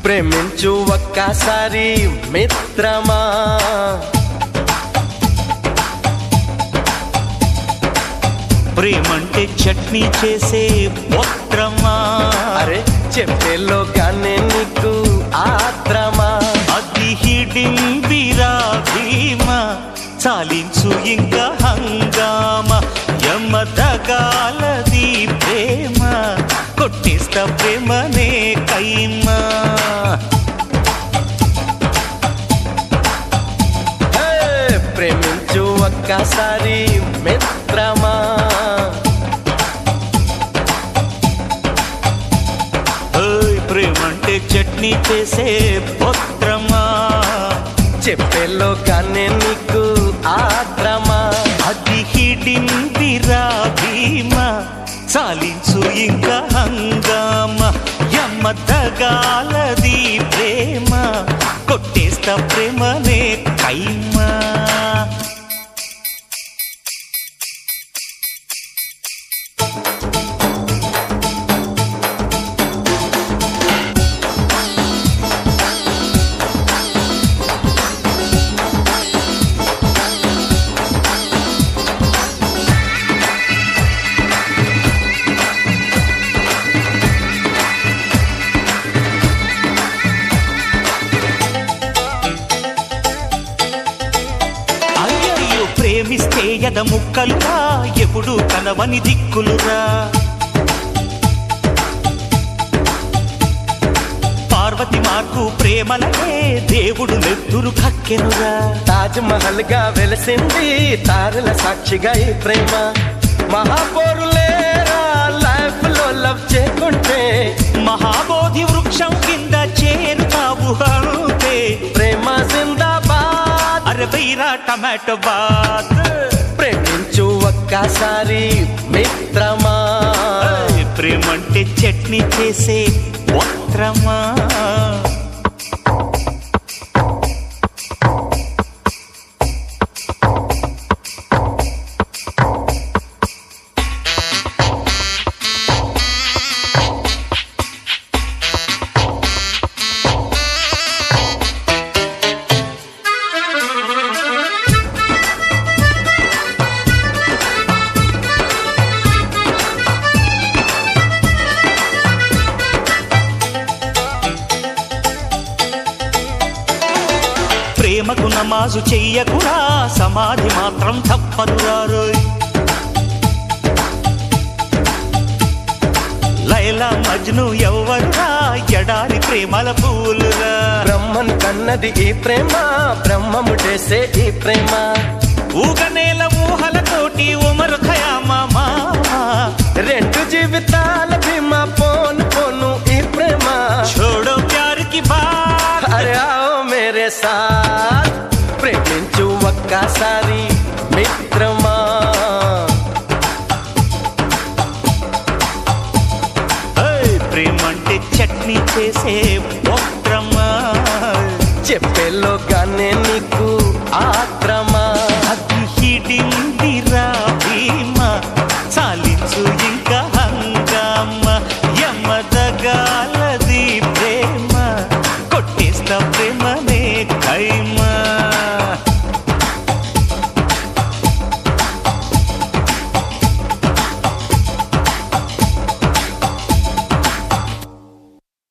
ప్రేమించు ఒక్కసారి మిత్రమా ప్రేమంటే చట్నీ చేసే పుత్రమా అరే చెప్పేలోగానే నీకు ఆత్రమా అది హిడిందిరా భీమా చాలించు ఇంకా హంగామ యమదగాలది ప్రేమ కొట్టిస్తా ప్రేమనే కైమా హే, ప్రేమించు ఒక్కసారి మిత్రమా ఓయ్ ప్రేమంటే చట్నీ చేసే పుత్రమా చెప్పేలోగానే నీకు ఆత్రమా అది హిడిందిరా భీమా చాలించు ఇంకా హంగామ యమ్మదగాలది ప్రేమ కొట్టేస్తా ప్రేమనే కైమా అయ్యయ్యో ప్రేమిస్తే ఎద ముక్కలురా ఎప్పుడు కనవని దిక్కులురా పార్వతి మాకు ప్రేమలనే దేవుడు నెత్తురు కక్కెనురా తాజ్ మహల్ గా వెలిసింది తారల సాక్షిగా ఈ ప్రేమ మహాపౌరులేరా లైఫ్ లో లవ్ చేయకుంటే మహాబోధి వృక్షం కింద చేరుతావు అంతే ప్రేమ జిందాబాద్ అరే బైరా టమాటో బాత్ ప్రేమించు ఒక్కసారి మిత్రమా ఏయ్, ప్రేమంటే చట్నీ చేసే వస్త్రమా ప్రేమకు నమాజు చెయ్యకురా సమాధి మాత్రం తప్పదురా రోయ్ లైలా మజ్ను ఎవ్వరురా ఎడారి ప్రేమల పూలురా బ్రహ్మన్ కన్నది ఈ ప్రేమ బ్రహ్మముటేసే ఈ ప్రేమ ఊగనేల ఊహలతోటి ఉమరు ఖయామా మామా రెండు జీవితాల భీమా పోను పోను ఈ ప్రేమ छोड़ो प्यार की बात అరే ఆओ మేరే సాత్ ప్రేమించు ఒక్కసారి మిత్రమా ఏయ్, ప్రేమంటే చట్నీ చేసే వస్త్రమా చెప్పేలోగా